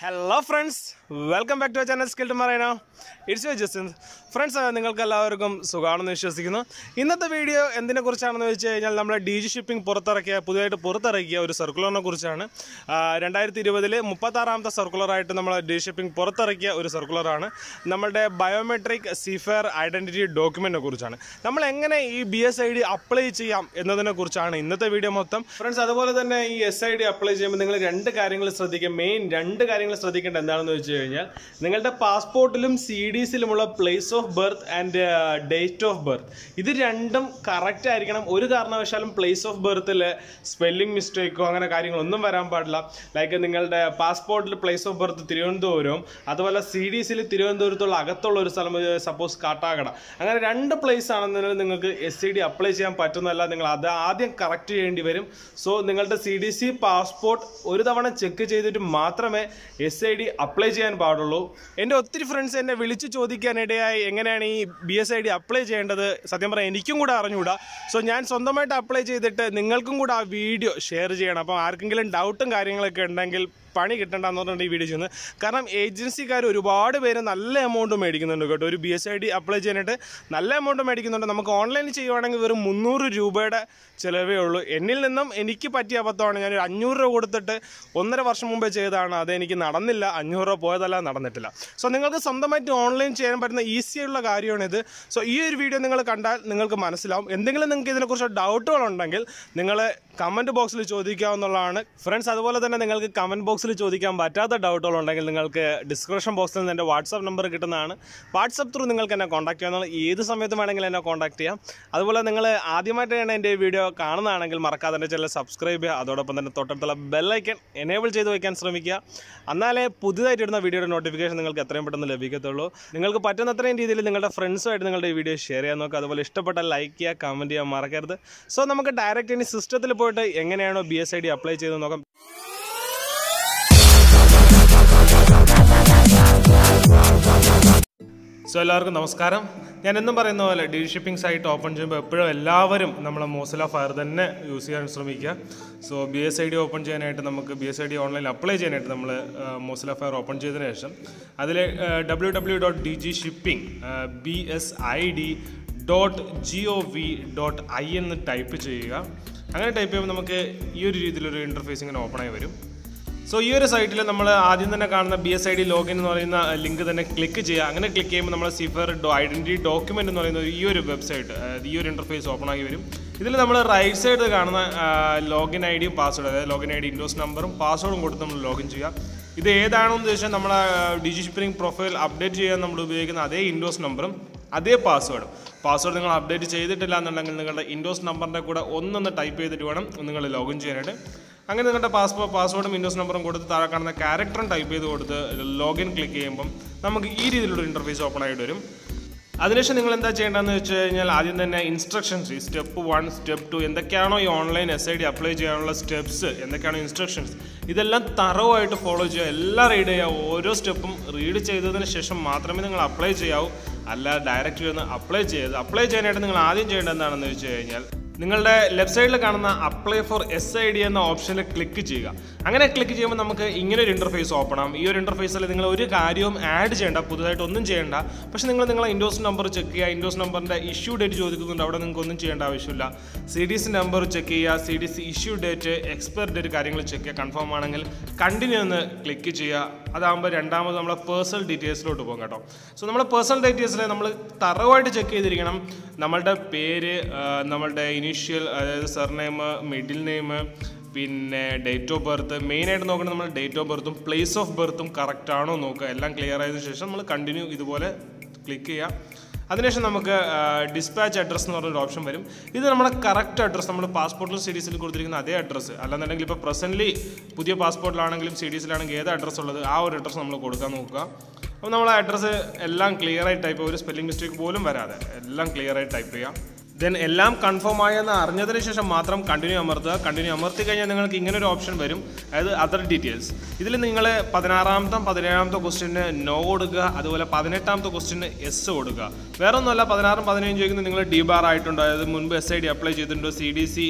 hello friends welcome back to channel skilled mariner it's you Justin friends നിങ്ങൾക്ക് എല്ലാവർക്കും സുഖമാണെന്ന് വിശ്വസിക്കുന്നു ഇന്നത്തെ വീഡിയോ എന്തിനെ കുറിച്ചാണെന്ന് വെച്ച് കഴിഞ്ഞാൽ നമ്മുടെ ഡി ജി ഷിപ്പിംഗ് പുറത്തിറക്കിയ പുതിയതായിട്ട് പുറത്തിറക്കിയ ഒരു സർക്കുലറിനെ കുറിച്ചാണ് രണ്ടായിരത്തി ഇരുപതിൽ മുപ്പത്താറാമത്തെ സർക്കുലറായിട്ട് നമ്മൾ ഡി ഷിപ്പിംഗ് പുറത്തിറക്കിയ ഒരു സർക്കുലറാണ് നമ്മുടെ ബയോമെട്രിക് സീഫെയർ ഐഡൻറ്റിറ്റി ഡോക്യുമെൻറ്റിനെ കുറിച്ചാണ് നമ്മൾ എങ്ങനെ ഈ B S I D apply ചെയ്യാം എന്നതിനെ കുറിച്ചാണ് ഇന്നത്തെ വീഡിയോ മൊത്തം ഫ്രണ്ട്സ് അതുപോലെ തന്നെ ഈ എസ് ഐ ഡി അപ്ലൈ ചെയ്യുമ്പോൾ നിങ്ങൾ രണ്ട് കാര്യങ്ങൾ ശ്രദ്ധിക്കുക മെയിൻ രണ്ട് കാര്യങ്ങൾ ശ്രദ്ധിക്കേണ്ടത് എന്താണെന്ന് വെച്ച് കഴിഞ്ഞാൽ നിങ്ങളുടെ പാസ്പോർട്ടിലും സി ഡിസിലുമുള്ള place of birth and date of birth ഇത് രണ്ടും കറക്റ്റ് ആയിരിക്കണം ഒരു കാരണവശാലും പ്ലേസ് ഓഫ് ബർത്തിൽ സ്പെല്ലിംഗ് മിസ്റ്റേക്കോ അങ്ങനെ കാര്യങ്ങളൊന്നും വരാൻ പാടില്ല ലൈക്ക് നിങ്ങളുടെ പാസ്പോർട്ടിൽ പ്ലേസ് ഓഫ് ബർത്ത് തിരുവനന്തപുരവും അതുപോലെ സി ഡി സിയിൽ തിരുവനന്തപുരത്തുള്ള അകത്തുള്ള ഒരു സ്ഥലം സപ്പോസ് കാട്ടാക്കട അങ്ങനെ രണ്ട് പ്ലേസ് ആണെന്നുണ്ടെങ്കിൽ നിങ്ങൾക്ക് എസ് സി ഡി അപ്ലൈ ചെയ്യാൻ പറ്റുന്നതല്ല നിങ്ങൾ അത് ആദ്യം കറക്റ്റ് ചെയ്യേണ്ടി വരും സോ നിങ്ങളുടെ സി ഡി സി പാസ്പോർട്ട് ഒരു തവണ ചെക്ക് ചെയ്തിട്ട് മാത്രമേ എസ് ഐ ഡി അപ്ലൈ ചെയ്യാൻ പാടുള്ളൂ എൻ്റെ ഒത്തിരി ഫ്രണ്ട്സ് എന്നെ വിളിച്ച് ചോദിക്കാനിടയായി എങ്ങനെയാണ് ഈ B S I D apply ചെയ്യേണ്ടത് സത്യം പറയാം എനിക്കും കൂടെ അറിഞ്ഞുകൂടാ സോ ഞാൻ സ്വന്തമായിട്ട് അപ്ലൈ ചെയ്തിട്ട് നിങ്ങൾക്കും കൂടെ ആ വീഡിയോ ഷെയർ ചെയ്യണം അപ്പം ആർക്കെങ്കിലും ഡൗട്ടും കാര്യങ്ങളൊക്കെ ഉണ്ടെങ്കിൽ പണി കിട്ടണ്ടെന്ന് പറഞ്ഞിട്ട് ഈ വീഡിയോ ചെയ്യുന്നത് കാരണം ഏജൻസിക്കാർ ഒരുപാട് പേര് നല്ല എമൗണ്ട് മേടിക്കുന്നുണ്ട് കേട്ടോ ഒരു B S I D apply ചെയ്യാനായിട്ട് നല്ല എമൗണ്ട് മേടിക്കുന്നുണ്ട് നമുക്ക് ഓൺലൈനിൽ ചെയ്യുവാണെങ്കിൽ വെറും മുന്നൂറ് രൂപയുടെ ചിലവേ ഉള്ളൂ എന്നിൽ നിന്നും എനിക്ക് പറ്റിയ അബദ്ധമാണ് ഞാൻ ഒരു അഞ്ഞൂറ് രൂപ കൊടുത്തിട്ട് ഒന്നര വർഷം മുമ്പേ ചെയ്തതാണ് അത് എനിക്ക് നടന്നില്ല അഞ്ഞൂറ് രൂപ പോയതല്ല നടന്നിട്ടില്ല സോ നിങ്ങൾക്ക് സ്വന്തമായിട്ട് ഓൺലൈൻ ചെയ്യാൻ പറ്റുന്ന ഈസി ആയിട്ടുള്ള കാര്യമാണിത് സോ ഈ ഒരു വീഡിയോ നിങ്ങൾ കണ്ടാൽ നിങ്ങൾക്ക് മനസ്സിലാവും എന്തെങ്കിലും നിങ്ങൾക്ക് ഇതിനെക്കുറിച്ച് ഡൗട്ടുകളുണ്ടെങ്കിൽ നിങ്ങൾ കമൻറ്റ് ബോക്സിൽ ചോദിക്കാവുന്നതാണ് ഫ്രണ്ട്സ് അതുപോലെ തന്നെ നിങ്ങൾക്ക് കമൻറ്റ് ബോക്സിൽ ചോദിക്കാൻ പറ്റാത്ത ഡൗട്ടുകളുണ്ടെങ്കിൽ നിങ്ങൾക്ക് ഡിസ്ക്രിപ്ഷൻ ബോക്സിൽ നിന്ന് എൻ്റെ വാട്സാപ്പ് നമ്പർ കിട്ടുന്നതാണ് വാട്സാപ്പ് ത്രൂ നിങ്ങൾക്ക് എന്നെ കോൺടാക്ട് ചെയ്യാവുന്ന ഏത് സമയത്ത് വേണമെങ്കിലും എന്നെ കോൺടാക്ട് ചെയ്യാം അതുപോലെ നിങ്ങൾ ആദ്യമായിട്ടാണ് എൻ്റെ ഈ വീഡിയോ കാണുന്നതാണെങ്കിൽ മറക്കാതെ എൻ്റെ ചാനൽ സബ്സ്ക്രൈബ് ചെയ്യുക അതോടൊപ്പം തന്നെ തൊട്ടടുത്തുള്ള ബെല്ലൈക്കൻ എനേബിൾ ചെയ്ത് വയ്ക്കാൻ ശ്രമിക്കുക എന്നാലേ പുതുതായിട്ട് ഇടുന്ന വീഡിയോയുടെ നോട്ടിഫിക്കേഷൻ നിങ്ങൾക്ക് എത്രയും പെട്ടെന്ന് ലഭിക്കത്തുള്ളൂ നിങ്ങൾക്ക് പറ്റുന്ന അത്രയും രീതിയിൽ നിങ്ങളുടെ ഫ്രണ്ട്സുമായിട്ട് നിങ്ങളുടെ ഈ വീഡിയോ ഷെയർ ചെയ്യാൻ നോക്കുക അതുപോലെ ഇഷ്ടപ്പെട്ട ലൈക്ക് ചെയ്യുക കമൻറ്റ് ചെയ്യാൻ മറക്കരുത് സോ നമുക്ക് ഡയറക്റ്റ് ഇനി സിസ്റ്റത്തിൽ പോയിട്ട് എങ്ങനെയാണോ B S I D apply ചെയ്ത് നോക്കാം സോ എല്ലാവർക്കും നമസ്കാരം ഞാൻ എന്നും പറയുന്ന പോലെ ഡി ഷിപ്പിംഗ് സൈറ്റ് ഓപ്പൺ ചെയ്യുമ്പോൾ എപ്പോഴും എല്ലാവരും നമ്മളെ മോസില ഫയർ തന്നെ യൂസ് ചെയ്യാൻ ശ്രമിക്കുക so B S I D open ചെയ്യാനായിട്ട് നമുക്ക് B S I D online apply ചെയ്യാനായിട്ട് നമ്മൾ മോസില ഫയർ ഓപ്പൺ ചെയ്തതിന് ശേഷം അതിൽ W W dot D G shipping B S I D dot G O V dot I എന്ന് type ചെയ്യുക അങ്ങനെ ടൈപ്പ് ചെയ്യുമ്പോൾ നമുക്ക് ഈ ഒരു രീതിയിലൊരു ഇൻ്റർഫേസ് ഇങ്ങനെ ഓപ്പൺ ആയി വരും സോ ഈ ഒരു സൈറ്റിൽ നമ്മൾ ആദ്യം തന്നെ കാണുന്ന B S I D login എന്ന് പറയുന്ന ലിങ്ക് തന്നെ ക്ലിക്ക് ചെയ്യുക അങ്ങനെ ക്ലിക്ക് ചെയ്യുമ്പോൾ നമ്മൾ സിഫർ ഐഡൻറ്റിറ്റി ഡോക്യുമെൻ്റ് എന്ന് പറയുന്ന ഈ ഒരു വെബ്സൈറ്റ് അതായത് ഈ ഒരു ഇൻ്റർഫേസ് ഓപ്പൺ ആയി വരും ഇതിൽ നമ്മൾ റൈറ്റ് സൈഡ് കാണുന്ന ലോഗിൻ ഐ ഡിയും പാസ്വേഡ് അതായത് ലോഗിൻ ഐ ഡി ഇൻഡോസ് നമ്പറും പാസ്വേഡും കൊടുത്ത് നമ്മൾ ലോഗിൻ ചെയ്യുക ഇത് ഏതാണെന്ന് ചോദിച്ചാൽ നമ്മൾ ഡിജി ഷിപ്പിംഗ് പ്രൊഫൈൽ അപ്ഡേറ്റ് ചെയ്യാൻ നമ്മൾ ഉപയോഗിക്കുന്ന അതേ ഇൻഡോസ് നമ്പറും അതേ പാസ്വേഡും പാസ്വേഡ് നിങ്ങൾ അപ്ഡേറ്റ് ചെയ്തിട്ടില്ല എന്നുണ്ടെങ്കിൽ നിങ്ങളുടെ ഇൻഡോസ് നമ്പറിൻ്റെ കൂടെ ഒന്നൊന്ന് ടൈപ്പ് ചെയ്തിട്ട് വേണം നിങ്ങൾ ലോഗിൻ ചെയ്യാനായിട്ട് അങ്ങനെ നിങ്ങളുടെ പാസ്പോർട്ട് പാസ്വേഡും വിൻഡോസ് നമ്പറും കൊടുത്ത് താഴെ കാണുന്ന ക്യാരക്ടറും ടൈപ്പ് ചെയ്ത് കൊടുത്ത് ലോഗിൻ ക്ലിക്ക് ചെയ്യുമ്പം നമുക്ക് ഈ രീതിയിലുള്ള ഇൻ്റർഫേസ് ഓപ്പൺ ആയിട്ട് വരും അതിനുശേഷം നിങ്ങൾ എന്താ ചെയ്യേണ്ടതെന്ന് വെച്ച് കഴിഞ്ഞാൽ ആദ്യം തന്നെ ഇൻസ്ട്രക്ഷൻസ് ഈ സ്റ്റെപ്പ് വൺ സ്റ്റെപ്പ് ടു എന്തൊക്കെയാണോ ഈ online S I D apply ചെയ്യാനുള്ള സ്റ്റെപ്സ് എന്തൊക്കെയാണോ ഇൻസ്ട്രക്ഷൻസ് ഇതെല്ലാം തറവായിട്ട് ഫോളോ ചെയ്യുക എല്ലാം റീഡ് ചെയ്യുക ഓരോ സ്റ്റെപ്പും റീഡ് ചെയ്തതിന് ശേഷം മാത്രമേ നിങ്ങൾ അപ്ലൈ ചെയ്യാവൂ അല്ല ഡയറക്റ്റ് ചെയ്യുന്ന അപ്ലൈ ചെയ്ത് അപ്ലൈ ചെയ്യാനായിട്ട് നിങ്ങൾ ആദ്യം ചെയ്യേണ്ടത് എന്താണെന്ന് വെച്ച് കഴിഞ്ഞാൽ നിങ്ങളുടെ ലെഫ്റ്റ് സൈഡിൽ കാണുന്ന apply for S I D എന്ന ഓപ്ഷനിൽ ക്ലിക്ക് ചെയ്യുക അങ്ങനെ ക്ലിക്ക് ചെയ്യുമ്പോൾ നമുക്ക് ഇങ്ങനെ ഒരു ഇൻ്റർഫേസ് ഓപ്പൺ ആവും ഈ ഒരു ഇൻ്റർഫേസിൽ നിങ്ങൾ ഒരു കാര്യവും ആഡ് ചെയ്യേണ്ട പുതുതായിട്ട് ഒന്നും ചെയ്യേണ്ട പക്ഷേ നിങ്ങൾ നിങ്ങളെ ഇൻഡോസ് നമ്പർ ചെക്ക് ചെയ്യുക ഇൻഡോസ് നമ്പറിൻ്റെ ഇഷ്യൂ ഡേറ്റ് ചോദിക്കുന്നുണ്ട് അവിടെ നിങ്ങൾക്ക് ഒന്നും ചെയ്യേണ്ട ആവശ്യമില്ല C D C number check ചെയ്യുക C D C issue date expire date കാര്യങ്ങൾ ചെക്ക് ചെയ്യുക കൺഫേം ആണെങ്കിൽ കണ്ടിന്യൂ എന്ന് ക്ലിക്ക് ചെയ്യുക അതാകുമ്പോൾ രണ്ടാമത് നമ്മളെ പേഴ്സണൽ ഡീറ്റെയിൽസിലോട്ട് പോകും കേട്ടോ സോ നമ്മുടെ പേഴ്സണൽ ഡീറ്റെയിൽസിൽ നമ്മൾ തറവായിട്ട് ചെക്ക് ചെയ്തിരിക്കണം നമ്മളുടെ പേര് നമ്മളുടെ ഇനീഷ്യൽ അതായത് സർനെയിം മിഡിൽ നെയിം പിന്നെ ഡേറ്റ് ഓഫ് ബർത്ത് മെയിനായിട്ട് നോക്കുന്നത് നമ്മൾ ഡേറ്റ് ഓഫ് ബർത്തും പ്ലേസ് ഓഫ് ബർത്തും കറക്റ്റ് ആണോ നോക്കുക എല്ലാം ക്ലിയർ ആയതിനു ശേഷം നമ്മൾ കണ്ടിന്യൂ ഇതുപോലെ ക്ലിക്ക് ചെയ്യുക അതിനുശേഷം നമുക്ക് ഡിസ്പാച്ച് അഡ്രസ്സ് എന്ന് പറഞ്ഞൊരു ഓപ്ഷൻ വരും ഇത് നമ്മുടെ കറക്റ്റ് അഡ്രസ്സ് നമ്മൾ പാസ്പോർട്ടിലും സി ഡി സിയിൽ കൊടുത്തിരിക്കുന്ന അതേ അഡ്രസ്സ് അല്ലാന്നുണ്ടെങ്കിൽ ഇപ്പോൾ പ്രസൻ്റ്ലി പുതിയ പാസ്പോർട്ടിലാണെങ്കിലും സി ഡി സിയിലാണെങ്കിൽ ഏത് അഡ്രസ്സ് ഉള്ളത് ആ ഒരു അഡ്രസ്സ് നമ്മൾ കൊടുക്കാൻ നോക്കുക അപ്പോൾ നമ്മൾ അഡ്രസ്സ് എല്ലാം ക്ലിയർ ആയി ടൈപ്പ് ഒരു സ്പെല്ലിംഗ് മിസ്റ്റേക്ക് പോലും വരാതെ എല്ലാം ക്ലിയർ ആയി ടൈപ്പ് ചെയ്യാം ദെൻ എല്ലാം കൺഫേം ആയെന്ന് അറിഞ്ഞതിന് ശേഷം മാത്രം കണ്ടിന്യൂ അമർത്തുക കണ്ടിന്യൂ അമർത്തി കഴിഞ്ഞാൽ നിങ്ങൾക്ക് ഇങ്ങനെ ഒരു ഓപ്ഷൻ വരും അതായത് അതർ ഡീറ്റെയിൽസ് ഇതിൽ നിങ്ങൾ പതിനാറാമത്തെ പതിനേഴാമത്തെ ക്വസ്റ്റിന് നോ കൊടുക്കുക അതുപോലെ പതിനെട്ടാമത്തെ ക്വസ്റ്റിന് എസ് കൊടുക്കുക വേറെ ഒന്നുമല്ല പതിനാറും പതിനേഴും ചോദിക്കുന്നത് നിങ്ങൾ ഡി ബാർ ആയിട്ടുണ്ടോ അതായത് മുൻപ് എസ് ഐ ഡി അപ്ലൈ ചെയ്തിട്ടുണ്ടോ C D C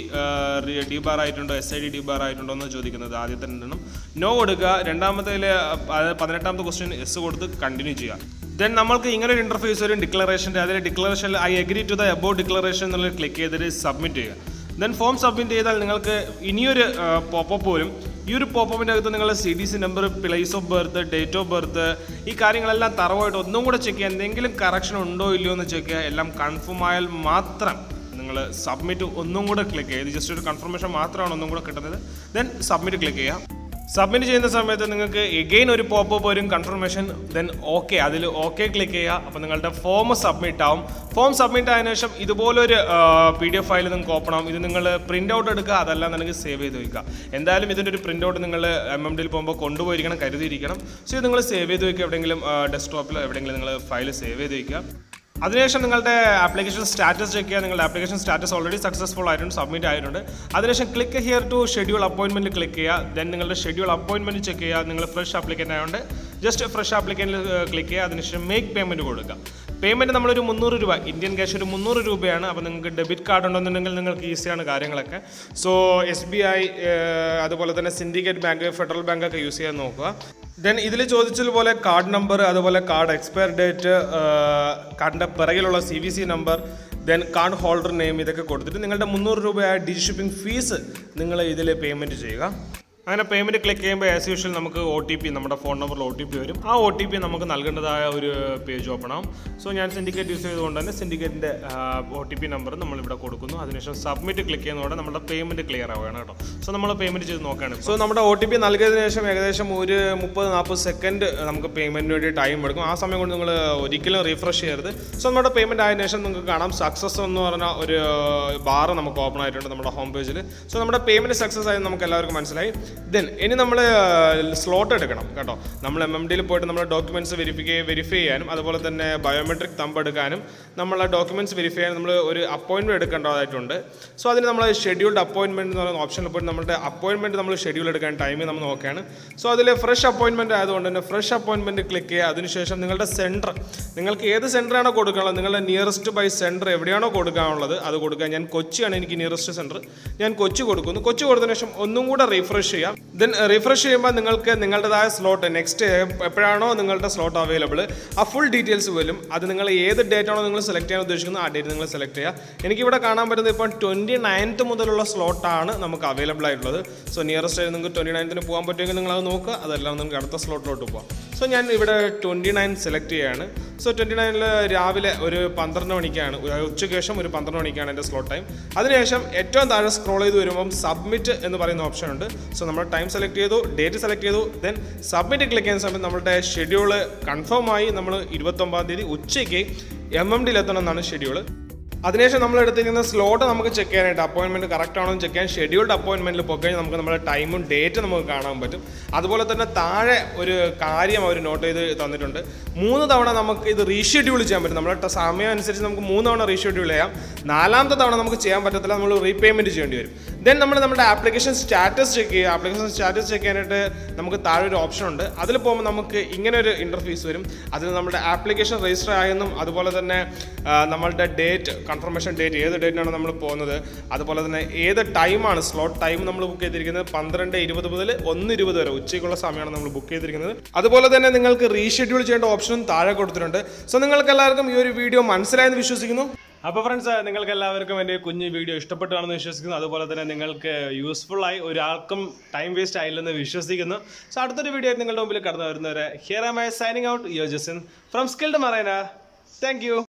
D bar ആയിട്ടുണ്ടോ S I D D bar ആയിട്ടുണ്ടോ എന്ന് ചോദിക്കുന്നത് ആദ്യത്തെ രണ്ടെണ്ണം നോ കൊടുക്കുക രണ്ടാമത്തേൽ പതിനെട്ടാമത്തെ ക്വസ്റ്റിന് എസ് കൊടുത്ത് കണ്ടിന്യൂ ചെയ്യുക ദെൻ നമ്മൾക്ക് ഇങ്ങനെ ഒരു ഇന്റർഫേസ് വരും ഡിക്ലറേഷൻ്റെ അതിൽ ഡിക്ലറേഷനിൽ I agree to the about declaration എന്നുള്ളത് ക്ലിക്ക് ചെയ്തിട്ട് സബ്മിറ്റ് ചെയ്യുക ദെൻ ഫോം സബ്മിറ്റ് ചെയ്താൽ നിങ്ങൾക്ക് ഇനിയൊരു പോപ്പപ്പ് വരും ഈ ഒരു പോപ്പപ്പിൻ്റെ അകത്ത് നിങ്ങൾ C D C number place of birth date of birth ഈ കാര്യങ്ങളെല്ലാം തറവായിട്ട് ഒന്നും കൂടെ ചെക്ക് ചെയ്യുക എന്തെങ്കിലും കറക്ഷൻ ഉണ്ടോ ഇല്ലയോ എന്ന് ചെക്ക് ചെയ്യുക എല്ലാം കൺഫേം ആയാൽ മാത്രം നിങ്ങൾ സബ്മിറ്റ് ഒന്നും കൂടെ ക്ലിക്ക് ചെയ്യുക ഇത് ജസ്റ്റ് ഒരു കൺഫർമേഷൻ മാത്രമാണ് ഒന്നും കൂടെ കിട്ടുന്നത് ദെൻ സബ്മിറ്റ് ക്ലിക്ക് ചെയ്യുക സബ്മിറ്റ് ചെയ്യുന്ന സമയത്ത് നിങ്ങൾക്ക് എഗെയിൻ ഒരു പോപ്പപ്പ് വരും കൺഫർമേഷൻ ദെൻ ഓക്കെ അതിൽ ഓക്കെ ക്ലിക്ക് ചെയ്യുക അപ്പോൾ നിങ്ങളുടെ ഫോം സബ്മിറ്റ് ആവും ഫോം സബ്മിറ്റ് ആയതിനു ശേഷം ഇതുപോലൊരു പി ഡി എഫ് ഫയൽ നിങ്ങൾക്ക് ഓപ്പൺ ആവും ഇത് നിങ്ങൾ പ്രിൻ്റ് ഔട്ട് എടുക്കുക അതല്ല നിങ്ങൾക്ക് സേവ് ചെയ്ത് വയ്ക്കുക എന്തായാലും ഇതിൻ്റെ ഒരു പ്രിൻ്റ് ഔട്ട് നിങ്ങൾ എം എം ഡിയിൽ പോകുമ്പോൾ കൊണ്ടുപോയിരിക്കണം കരുതിയിരിക്കണം സോ ഇത് നിങ്ങൾ സേവ് ചെയ്ത് വയ്ക്കുക എവിടെയെങ്കിലും ഡെസ്ക്ടോപ്പിലോ എവിടെയെങ്കിലും നിങ്ങൾ ഫയൽ സേവ് ചെയ്ത് വയ്ക്കുക അതിനുശേഷം നിങ്ങളുടെ ആപ്ലിക്കേഷൻ സ്റ്റാറ്റസ് ചെക്ക് ചെയ്യുക നിങ്ങളുടെ ആപ്ലിക്കേഷൻ സ്റ്റാറ്റസ് ഓൾറെഡി സക്സസ്ഫുൾ ആയിട്ടുണ്ട് സബ്മിറ്റ് ആയിട്ടുണ്ട് അതിനുശേഷം click here to schedule appointment click ചെയ്യുക ദെൻ നിങ്ങളുടെ ഷെഡ്യൂൾ അപ്പോയിൻമെൻറ്റ് ചെക്ക് ചെയ്യുക നിങ്ങൾ ഫ്രഷ് ആപ്ലിക്കൻ്റ് ആയതുകൊണ്ട് ജസ്റ്റ് ഫ്രഷ് ആപ്ലിക്കൻറ്റിൽ ക്ലിക്ക് ചെയ്യുക അതിനുശേഷം മേക്ക് പേയ്മെൻറ്റ് കൊടുക്കുക പേയ്മെൻറ്റ് നമ്മളൊരു മുന്നൂറ് രൂപ ഇന്ത്യൻ ക്യാഷ് ഒരു മുന്നൂറ് രൂപയാണ് അപ്പോൾ നിങ്ങൾക്ക് ഡെബിറ്റ് കാർഡ് ഉണ്ടെന്നുണ്ടെങ്കിൽ നിങ്ങൾക്ക് ഈസിയാണ് കാര്യങ്ങളൊക്കെ സോ എസ് ബി ഐ അതുപോലെ തന്നെ സിൻഡിക്കേറ്റ് ബാങ്ക് ഫെഡറൽ ബാങ്ക് ഒക്കെ യൂസ് ചെയ്യാൻ നോക്കുക ദെൻ ഇതിൽ ചോദിച്ചതുപോലെ കാർഡ് നമ്പർ അതുപോലെ കാർഡ് എക്സ്പയർ ഡേറ്റ് കാർഡിൻ്റെ പിറകിലുള്ള C V C number then card holder name ഇതൊക്കെ കൊടുത്തിട്ട് നിങ്ങളുടെ മുന്നൂറ് രൂപയായ ഡി ഷിപ്പിംഗ് ഫീസ് നിങ്ങൾ ഇതിൽ പേയ്മെൻറ്റ് ചെയ്യുക അങ്ങനെ പേയ്മെൻറ്റ് ക്ലിക്ക് ചെയ്യുമ്പോൾ ആസ് യൂഷ്വൽ നമുക്ക് ഒ ടി പി നമ്മുടെ ഫോൺ നമ്പറിൽ ഒ ടി പി വരും ആ ഒ ടി പി നമുക്ക് നൽകേണ്ടതായ ഒരു പേജ് ഓപ്പൺ ആവും സോ ഞാൻ സിൻഡിക്കേറ്റ് യൂസ് ചെയ്തുകൊണ്ട് തന്നെ സിൻഡിക്കേറ്റിൻ്റെ ഒ ടി പി നമ്പർ നമ്മളിവിടെ കൊടുക്കുന്നു അതിനുശേഷം സബ്മിറ്റ് ക്ലിക്ക് ചെയ്യുന്നതോടെ നമ്മുടെ പേയ്മെൻറ്റ് ക്ലിയർ ആവുകയാണ് കേട്ടോ സോ നമ്മൾ പേയ്മെൻറ്റ് ചെയ്ത് നോക്കുകയാണ് സോ നമ്മുടെ ഒ ടി പി നൽകിയതിനു ശേഷം ഏകദേശം ഒരു മുപ്പത് നാൽപ്പത് സെക്കൻഡ് നമുക്ക് പേയ്മെൻറ്റിന് വേണ്ടി ടൈം എടുക്കും ആ സമയം കൊണ്ട് നിങ്ങൾ ഒരിക്കലും റീഫ്രഷ് ചെയ്യരുത് സോ നമ്മുടെ പേയ്മെൻറ്റ് ആയതിനു ശേഷം നിങ്ങൾക്ക് കാണാം സക്സസ് എന്ന് പറഞ്ഞ ഒരു ബാർ നമുക്ക് ഓപ്പൺ ആയിട്ടുണ്ട് നമ്മുടെ ഹോം പേജിൽ സോ നമ്മുടെ പേയ്മെൻറ്റ് സക്സസ് ആയി നമുക്ക് എല്ലാവർക്കും മനസ്സിലായി ദെൻ ഇനി നമ്മൾ സ്ലോട്ട് എടുക്കണം കേട്ടോ നമ്മൾ എം എം ഡിയിൽ പോയിട്ട് നമ്മുടെ ഡോക്യുമെൻറ്റ്സ് വെരിഫിക്ക വെരിഫൈ ചെയ്യാനും അതുപോലെ തന്നെ ബയോമെട്രിക് തമ്പ് എടുക്കാനും നമ്മളെ ഡോക്യുമെൻറ്റ്സ് വെരിഫൈ ചെയ്യാനും നമ്മൾ ഒരു അപ്പോയിൻമെൻറ്റ് എടുക്കേണ്ടതായിട്ടുണ്ട് സോ അതിന് നമ്മൾ ഷെഡ്യൂൾഡ് അപ്പോയിൻമെൻറ്റ് എന്ന് പറയുന്ന ഓപ്ഷനിൽ പോയിട്ട് നമ്മുടെ അപ്പോയിൻമെൻറ്റ് നമ്മൾ ഷെഡ്യൂൾ എടുക്കാൻ ടൈം നമ്മൾ നോക്കുകയാണ് സോ അതിൽ ഫ്രഷ് അപ്പോയിൻമെൻറ്റ് ആയതുകൊണ്ട് തന്നെ ഫ്രഷ് അപ്പോയിൻമെൻറ്റ് ക്ലിക്ക് ചെയ്യുക അതിനുശേഷം നിങ്ങളുടെ സെൻറ്റർ നിങ്ങൾക്ക് ഏത് സെൻറ്ററാണോ കൊടുക്കാനുള്ളത് നിങ്ങളുടെ നിയറസ്റ്റ് ബൈ സെൻറ്റർ എവിടെയാണോ കൊടുക്കാനുള്ളത് അത് കൊടുക്കുക ഞാൻ കൊച്ചിയാണ് എനിക്ക് നിയറസ്റ്റ് സെൻറ്റർ ഞാൻ കൊച്ചി കൊടുക്കുന്നു കൊച്ചി കൊടുത്തതിന് ശേഷം ഒന്നും കൂടെ റീഫ്രഷ് ചെയ്യാം ദെൻ റിഫ്രഷ് ചെയ്യുമ്പോൾ നിങ്ങൾക്ക് നിങ്ങളുടേതായ സ്ലോട്ട് നെക്സ്റ്റ് എപ്പോഴാണോ നിങ്ങളുടെ സ്ലോട്ട് അവൈലബിൾ ആ ഫുൾ ഡീറ്റെയിൽസ് വരും അത് നിങ്ങൾ ഏത് ഡേറ്റ് ആണോ നിങ്ങൾ സെലക്ട് ചെയ്യാൻ ഉദ്ദേശിക്കുന്നത് ആ ഡേറ്റ് നിങ്ങൾ സെലക്ട് ചെയ്യുക എനിക്കിവിടെ കാണാൻ പറ്റുന്നത് ഇപ്പോൾ ട്വൻറ്റി നയൻത്ത് മുതലുള്ള സ്ലോട്ടാണ് നമുക്ക് അവൈലബിൾ ആയിട്ടുള്ളത് സോ നിയറസ്റ്റ് ആയിട്ട് നിങ്ങൾക്ക് ട്വൻറ്റി നയൻത്തിന് പോകാൻ പറ്റുമെങ്കിൽ നിങ്ങൾ അത് നോക്കുക അതെല്ലാം നിങ്ങൾക്ക് അടുത്ത സ്ലോട്ടിലോട്ട് പോകാം സോ ഞാൻ ഇവിടെ ട്വൻറ്റി നയൻ സെലക്ട് ചെയ്യുകയാണ് സോ ട്വൻറ്റി നയനിൽ രാവിലെ ഒരു പന്ത്രണ്ട് മണിക്കാണ് ഒരു ഉച്ചയ്ക്ക് ശേഷം ഒരു പന്ത്രണ്ട് മണിക്കാണ് എൻ്റെ സ്ലോട്ട് ടൈം അതിനുശേഷം ഏറ്റവും താഴെ സ്ക്രോൾ ചെയ്ത് വരുമ്പം സബ്മിറ്റ് എന്ന് പറയുന്ന ഓപ്ഷൻ ഉണ്ട് സോ നമ്മൾ ടൈം സെലക്ട് ചെയ്തു ഡേറ്റ് സെലക്ട് ചെയ്തു ദെൻ സബ്മിറ്റ് ക്ലിക്ക് ചെയ്യുന്ന സമയത്ത് നമ്മുടെ ഷെഡ്യൂള് കൺഫേം ആയി നമ്മൾ ഇരുപത്തൊമ്പതാം തീയതി ഉച്ചയ്ക്ക് എം എം ഡിയിൽ എത്തണം എന്നാണ് ഷെഡ്യൂള് അതിനുശേഷം നമ്മൾ എടുത്തിരിക്കുന്ന സ്ലോട്ട് നമുക്ക് ചെക്ക് ചെയ്യാനായിട്ട് അപ്പോയിൻമെൻറ്റ് കറക്റ്റ് ആണോ എന്ന് ചെക്ക് ചെയ്യാൻ ഷെഡ്യൂൾഡ് അപ്പോയിൻമെൻറ്റിൽ പോയി കഴിഞ്ഞാൽ നമുക്ക് നമ്മുടെ ടൈമും ഡേറ്റ് നമുക്ക് കാണാൻ പറ്റും അതുപോലെ തന്നെ താഴെ ഒരു കാര്യം അവർ നോട്ട് ചെയ്ത് തന്നിട്ടുണ്ട് മൂന്ന് തവണ നമുക്ക് ഇത് റീഷെഡ്യൂൾ ചെയ്യാൻ പറ്റും നമ്മുടെ ട- സമയം അനുസരിച്ച് നമുക്ക് മൂന്ന് തവണ റീഷെഡ്യൂൾ ചെയ്യാം നാലാമത്തെ തവണ നമുക്ക് ചെയ്യാൻ പറ്റത്തില്ല നമ്മൾ റീപേയ്മെൻറ്റ് ചെയ്യേണ്ടി വരും ദെൻ നമ്മൾ നമ്മുടെ ആപ്ലിക്കേഷൻ സ്റ്റാറ്റസ് ചെക്ക് ചെയ്യുക ആപ്ലിക്കേഷൻ സ്റ്റാറ്റസ് ചെക്ക് ചെയ്യാനായിട്ട് നമുക്ക് താഴെ ഒരു ഓപ്ഷൻ ഉണ്ട് അതിൽ പോകുമ്പോൾ നമുക്ക് ഇങ്ങനെ ഒരു ഇൻ്റർഫേസ് വരും അതിൽ നമ്മുടെ ആപ്ലിക്കേഷൻ രജിസ്റ്റർ ആയെന്നും അതുപോലെ തന്നെ ആ, നമ്മളുടെ ഡേറ്റ് കൺഫർമേഷൻ ഡേറ്റ് ഏത് ഡേറ്റിനാണ് നമ്മൾ പോകുന്നത് അതുപോലെ തന്നെ ഏത് ടൈമാണ് സ്ലോട്ട് ടൈം നമ്മൾ ബുക്ക് ചെയ്തിരിക്കുന്നത് പന്ത്രണ്ട് ഇരുപത് മുതൽ ഒന്ന് ഇരുപത് വരെ ഉച്ചയ്ക്കുള്ള സമയമാണ് നമ്മൾ ബുക്ക് ചെയ്തിരിക്കുന്നത് അതുപോലെ തന്നെ നിങ്ങൾക്ക് റീഷെഡ്യൂൾ ചെയ്യേണ്ട ഓപ്ഷനും താഴെ കൊടുത്തിട്ടുണ്ട് സോ നിങ്ങൾക്ക് എല്ലാവർക്കും ഈ ഒരു വീഡിയോ മനസ്സിലായെന്ന് വിശ്വസിക്കുന്നു അപ്പോൾ ഫ്രണ്ട്സ് നിങ്ങൾക്ക് എല്ലാവർക്കും എൻ്റെ കുഞ്ഞ് വീഡിയോ ഇഷ്ടപ്പെട്ടാണെന്ന് വിശ്വസിക്കുന്നു അതുപോലെ തന്നെ നിങ്ങൾക്ക് യൂസ്ഫുൾ ആയി ഒരാൾക്കും ടൈം വേസ്റ്റ് ആയില്ലെന്ന് വിശ്വസിക്കുന്നു സോ അടുത്തൊരു വീഡിയോ നിങ്ങളുടെ മുമ്പിൽ കടന്നു വരുന്നവരെ here am I signing out yo Jasin from skilled mariner thank U